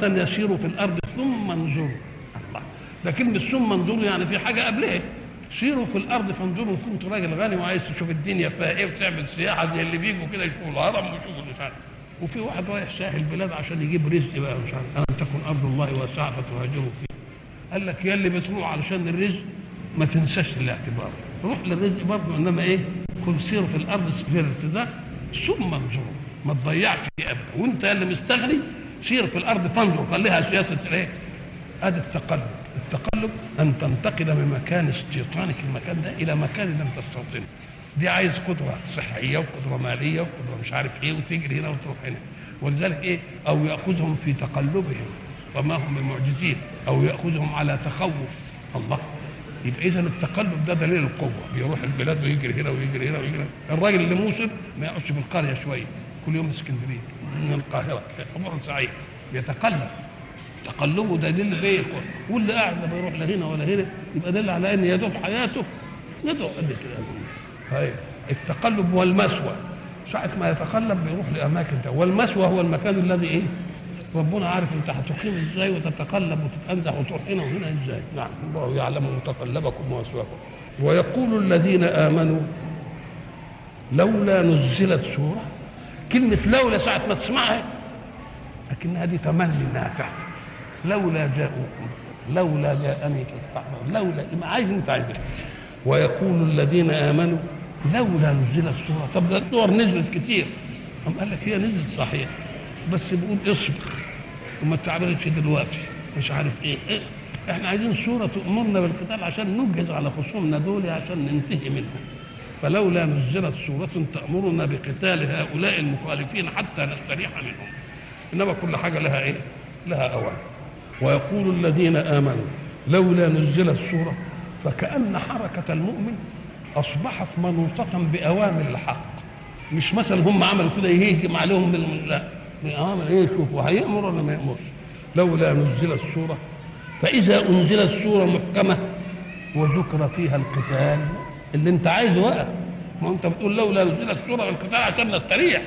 يسيروا في الارض ثم انظروا الله ده كلمه ثم انظروا يعني في حاجه قبلها سيروا في الارض فانظروا ان كنت راجل غني وعايز تشوف الدنيا فيها ايه وتعمل سياحه زي اللي بيجوا كده يشوفوا الهرم ويشوفوا مش عارف وفي واحد رايح ساحل البلاد عشان يجيب رزق بقى مش عارف الم تكن ارض الله واسعه فتهاجروا فيها قال لك يا اللي بتروح علشان الرزق ما تنساش الاعتبار روح للرزق برضه انما ايه كن سير في الارض في الارتزاق ثم انظروا ما تضيعش فيه ابدا وانت اللي مستغني سير في الارض فانظر خليها سياسه الايه هذا التقلب التقلب ان تنتقل من مكان استيطانك المكان ده الى مكان لم تستوطنه دي عايز قدره صحيه وقدره ماليه وقدره مش عارف ايه وتجري هنا وتروح هنا ولذلك ايه او ياخذهم في تقلبهم فما هم بمعجزين او ياخذهم على تخوف الله يبقى اذا التقلب ده دليل القوه بيروح البلاد ويجري هنا ويجري هنا ويجري هنا. الراجل اللي موصل ما يقعدش في القريه شويه كل يوم اسكندريه من القاهره امور سعيد بيتقلب تقلبه دليل بيه واللي قاعد لا بيروح لا هنا ولا هنا يبقى دل على ان يدوب حياته يدوب قد كده هاي التقلب والمسوى ساعة ما يتقلب بيروح لأماكن ده والمسوى هو المكان الذي إيه ربنا عارف أنت هتقيم إزاي وتتقلب وتتأنزح وتروح هنا وهنا إزاي نعم الله يعلم متقلبكم ومسواكم ويقول الذين آمنوا لولا نزلت سورة كلمة لولا ساعة ما تسمعها لكنها دي تمني انها تحصل لولا جاءوكم لولا جاءني فاستحضر لولا ما عايز انت عايز ويقول الذين امنوا لولا نزلت سوره طب ده السور نزلت كتير قام قال لك هي نزلت صحيح بس بيقول اصبر وما تعملش دلوقتي مش عارف ايه, إيه؟ احنا عايزين سوره تامرنا بالقتال عشان نجهز على خصومنا دول عشان ننتهي منهم فلولا نزلت سوره تامرنا بقتال هؤلاء المخالفين حتى نستريح منهم انما كل حاجه لها ايه؟ لها اوان ويقول الذين امنوا لولا نزلت سوره فكان حركه المؤمن اصبحت منوطه باوامر الحق مش مثلا هم عملوا كده يهجم عليهم بال... لا بأوامر ايه شوفوا هيامر ولا ما يامرش لولا نزلت سوره فاذا انزلت سوره محكمه وذكر فيها القتال اللي انت عايزه بقى ما انت بتقول لولا نزلت سوره القتال عشان نستريح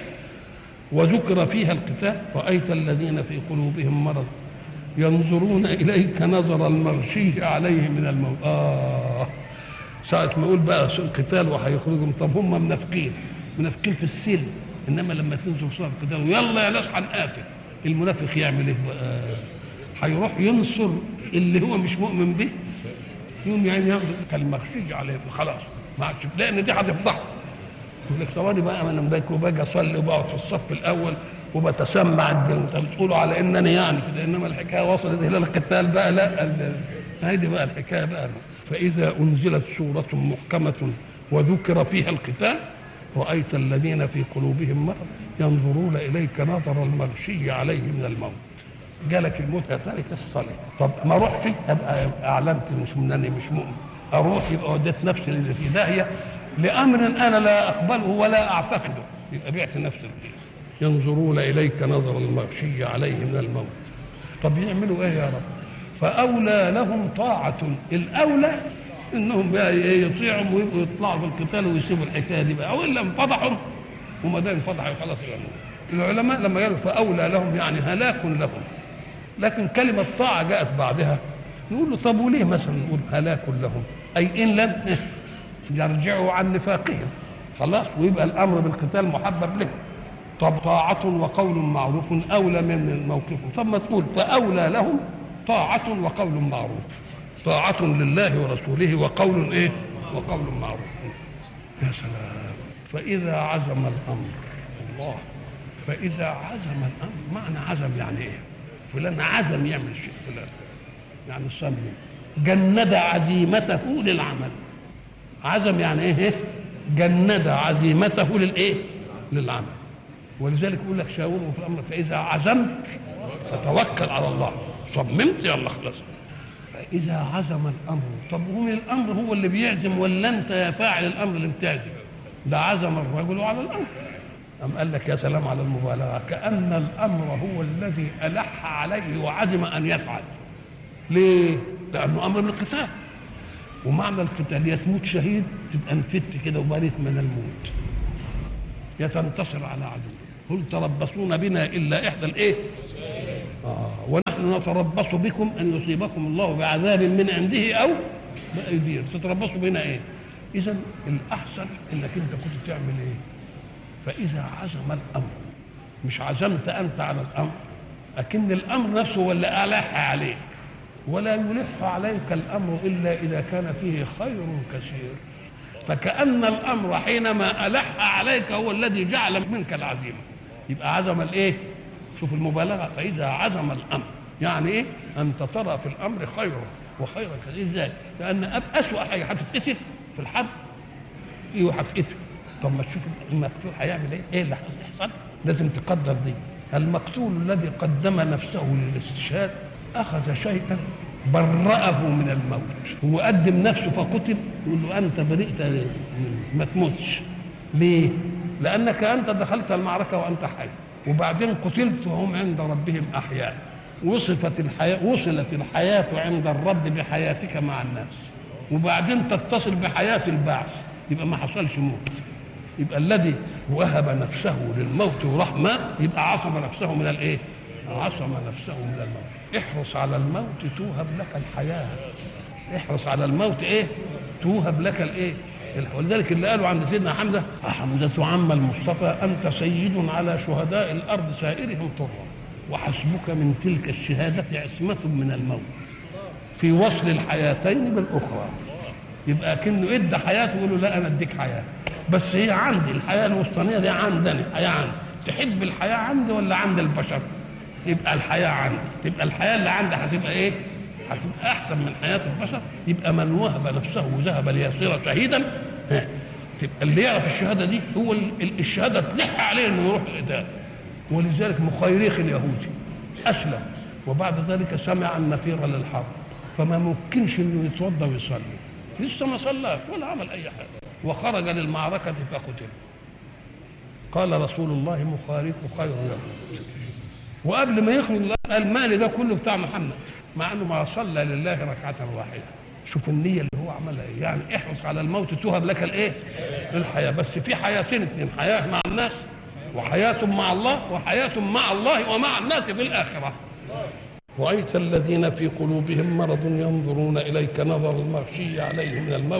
وذكر فيها القتال رأيت الذين في قلوبهم مرض ينظرون إليك نظر المغشي عليه من الموت آه ساعة ما يقول بقى القتال وهيخرجهم طب هم منافقين منافقين في السلم إنما لما تنزل صورة القتال ويلا يا ناس هنقاتل المنافق يعمل إيه بقى؟ هيروح ينصر اللي هو مش مؤمن به يوم يعني ياخد كالمغشي عليه خلاص ما عادش لأن دي هتفضحه يقول لك ثواني بقى انا باجي وباجي اصلي وبقعد في الصف الاول وبتسمع انت بتقولوا على انني يعني كده انما الحكايه وصلت الى القتال بقى لا هذه بقى الحكايه بقى فاذا انزلت سوره محكمه وذكر فيها القتال رايت الذين في قلوبهم مرض ينظرون اليك نظر المغشي عليه من الموت جالك الموت يا تارك الصلاه طب ما اروحش ابقى اعلنت مش منني مش مؤمن اروح يبقى وديت نفسي اللي في داهيه لامر انا لا اقبله ولا اعتقده يبقى بعت نفسي الدين ينظرون اليك نظر المغشي عليه من الموت طب يعملوا ايه يا رب فاولى لهم طاعه الاولى انهم بقى يطيعهم ويبقوا يطلعوا في القتال ويسيبوا الحكايه دي بقى والا انفضحوا وما دام انفضحوا خلاص يعني العلماء لما قالوا فاولى لهم يعني هلاك لهم لكن كلمه طاعه جاءت بعدها نقول له طب وليه مثلا نقول هلاك لهم اي ان لم يرجعوا عن نفاقهم خلاص ويبقى الامر بالقتال محبب لهم طب طاعة وقول معروف أولى من موقفهم طب ما تقول فأولى لهم طاعة وقول معروف طاعة لله ورسوله وقول إيه وقول معروف يا سلام فإذا عزم الأمر الله فإذا عزم الأمر معنى عزم يعني إيه فلان عزم يعمل شيء فلان يعني صمم جند عزيمته للعمل عزم يعني ايه جند عزيمته للايه للعمل ولذلك يقول لك شاوروا في الامر فاذا عزمت فتوكل على الله صممت يلا خلاص فاذا عزم الامر طب هو الامر هو اللي بيعزم ولا انت يا فاعل الامر اللي بتعزم ده عزم الرجل على الامر أم قال لك يا سلام على المبالغة كأن الأمر هو الذي ألح عليه وعزم أن يفعل ليه؟ لأنه أمر بالقتال ومعنى القتال يا تموت شهيد تبقى انفدت كده وبريت من الموت يا تنتصر على عدو قل تربصون بنا الا احدى الايه آه ونحن نتربص بكم ان يصيبكم الله بعذاب من عنده او بايديهم تتربصوا بنا ايه؟ اذا الاحسن انك انت كنت تعمل ايه؟ فاذا عزم الامر مش عزمت انت على الامر لكن الامر نفسه هو اللي الح عليك ولا يلح عليك الامر الا اذا كان فيه خير كثير فكأن الأمر حينما ألح عليك هو الذي جعل منك العزيمة يبقى عزم الإيه؟ شوف المبالغة فإذا عزم الأمر يعني إيه؟ أنت ترى في الأمر خيرا وخيرا كثير إزاي؟ لأن أسوأ حاجة هتتقتل في الحرب إيه هتتقتل طب ما تشوف المقتول هيعمل إيه؟ إيه اللي هيحصل؟ لازم تقدر دي المقتول الذي قدم نفسه للاستشهاد أخذ شيئا برأه من الموت هو قدم نفسه فقتل يقول له أنت برئت ما تموتش ليه؟ لأنك أنت دخلت المعركة وأنت حي وبعدين قتلت وهم عند ربهم أحياء وصفت الحياة وصلت الحياة عند الرب بحياتك مع الناس وبعدين تتصل بحياة البعث يبقى ما حصلش موت يبقى الذي وهب نفسه للموت وراح مات يبقى عصم نفسه من الايه؟ عصم نفسه من الموت احرص على الموت توهب لك الحياه احرص على الموت ايه؟ توهب لك الايه؟ ولذلك اللي قالوا عند سيدنا حمزه حمزه عم المصطفى انت سيد على شهداء الارض سائرهم طرا وحسبك من تلك الشهاده عصمه من الموت في وصل الحياتين بالاخرى يبقى كأنه ادى حياته يقول له لا انا اديك حياه بس هي عندي الحياه الوسطانيه دي عندنا حياه عندي تحب الحياه عندي ولا عند البشر يبقى الحياه عندي تبقى الحياه اللي عندي هتبقى ايه هتبقى احسن من حياه البشر يبقى من وهب نفسه وذهب ليصير شهيدا ها. تبقى اللي يعرف الشهاده دي هو الشهاده تلح عليه انه يروح القتال ولذلك مخيريخ اليهودي اسلم وبعد ذلك سمع النفير للحرب فما ممكنش انه يتوضا ويصلي لسه ما صلاش ولا عمل اي حاجه وخرج للمعركه فقتل قال رسول الله مخارق خير يهود وقبل ما يخرج المال ده كله بتاع محمد مع انه ما صلى لله ركعه واحده شوف النيه اللي هو عملها ايه يعني احرص على الموت توهب لك الايه الحياه بس في حياتين اثنين حياه مع الناس وحياه مع الله وحياه مع الله ومع الناس في الاخره رأيت الذين في قلوبهم مرض ينظرون إليك نظر المغشي عليه من الموت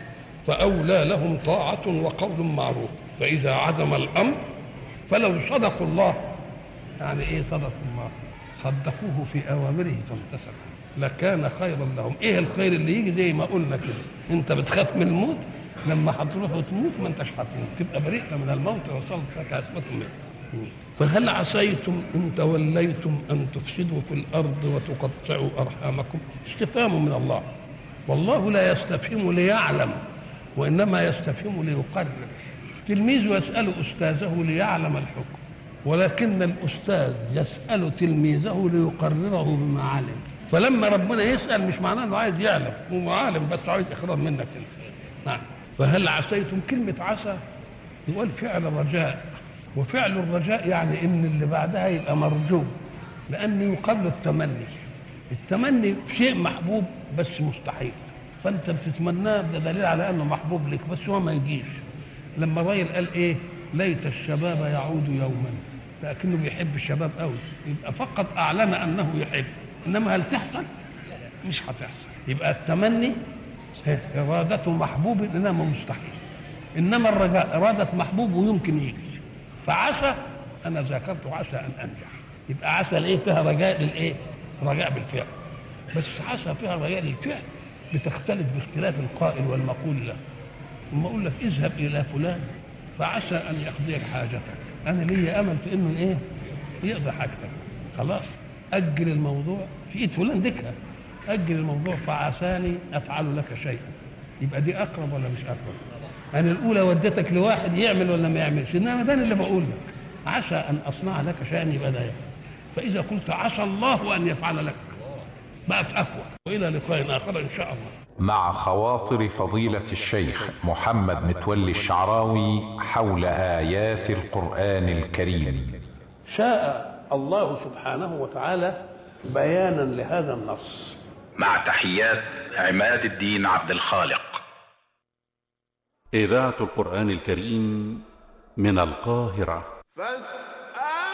فأولى لهم طاعة وقول معروف فإذا عزم الأمر فلو صدقوا الله يعني إيه صدقوا الله صدقوه في أوامره فامتثلوا لكان خيرا لهم إيه الخير اللي يجي زي ما قلنا كده أنت بتخاف من الموت لما هتروح وتموت ما انتش هتموت تبقى بريئة من الموت وصلت لك عصمة منه فهل عسيتم ان توليتم ان تفسدوا في الارض وتقطعوا ارحامكم استفهام من الله والله لا يستفهم ليعلم وانما يستفهم ليقرر تلميذ يسال استاذه ليعلم الحكم ولكن الاستاذ يسال تلميذه ليقرره بما علم فلما ربنا يسال مش معناه انه عايز يعلم هو عالم بس عايز اقرار منك انت نعم فهل عسيتم كلمه عسى يقول فعل رجاء وفعل الرجاء يعني ان اللي بعدها يبقى مرجو لان يقابل التمني التمني شيء محبوب بس مستحيل فانت بتتمناه ده دليل على انه محبوب لك بس هو ما يجيش لما الراجل قال ايه ليت الشباب يعود يوما لكنه بيحب الشباب قوي يبقى فقط اعلن انه يحب انما هل تحصل مش هتحصل يبقى التمني إرادة محبوب إنما مستحيل إنما الرجاء إرادة محبوب ويمكن يجي فعسى انا ذاكرت عسى ان انجح يبقى عسى الايه فيها رجاء للايه رجاء بالفعل بس عسى فيها رجاء للفعل بتختلف باختلاف القائل والمقول له لما اقول لك اذهب الى فلان فعسى ان يقضيك حاجتك انا لي امل في انه ايه يقضي حاجتك خلاص اجل الموضوع في ايد فلان ديكها اجل الموضوع فعساني افعل لك شيئا يبقى دي اقرب ولا مش اقرب انا الاولى وديتك لواحد يعمل ولا ما يعملش انما ده اللي بقول لك عسى ان اصنع لك شيئا يبقى ده فاذا قلت عسى الله ان يفعل لك بقت اقوى والى لقاء اخر ان شاء الله مع خواطر فضيلة الشيخ محمد متولي الشعراوي حول آيات القرآن الكريم شاء الله سبحانه وتعالى بيانا لهذا النص مع تحيات عماد الدين عبد الخالق إذاعة القرآن الكريم من القاهرة فاستمعوا